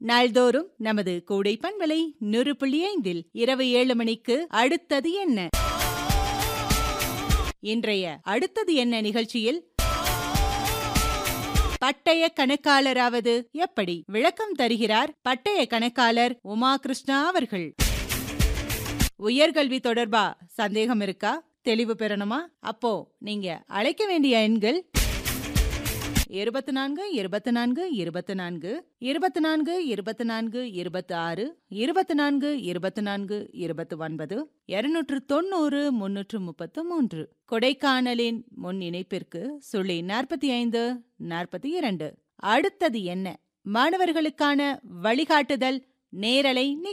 நாள்தோறும் நமது கூடை பண்பலை நூறு புள்ளி ஐந்தில் இரவு ஏழு மணிக்கு அடுத்தது என்ன இன்றைய அடுத்தது என்ன நிகழ்ச்சியில் பட்டய கணக்காளராவது எப்படி விளக்கம் தருகிறார் பட்டய கணக்காளர் உமா கிருஷ்ணா அவர்கள் உயர்கல்வி தொடர்பா சந்தேகம் இருக்கா தெளிவு பெறணுமா அப்போ நீங்க அழைக்க வேண்டிய எண்கள் இருபத்தி நான்கு இருபத்தி நான்கு இருபத்தி நான்கு இருபத்தி நான்கு இருபத்தி நான்கு இருபத்தி ஆறு இருபத்தி நான்கு இருபத்தி நான்கு இருபத்தி ஒன்பது இருநூற்று தொண்ணூறு முன்னூற்று முப்பத்து மூன்று கொடைக்கானலின் முன் இணைப்பிற்கு சுழி நாற்பத்தி ஐந்து நாற்பத்தி இரண்டு அடுத்தது என்ன மாணவர்களுக்கான வழிகாட்டுதல் நேரலை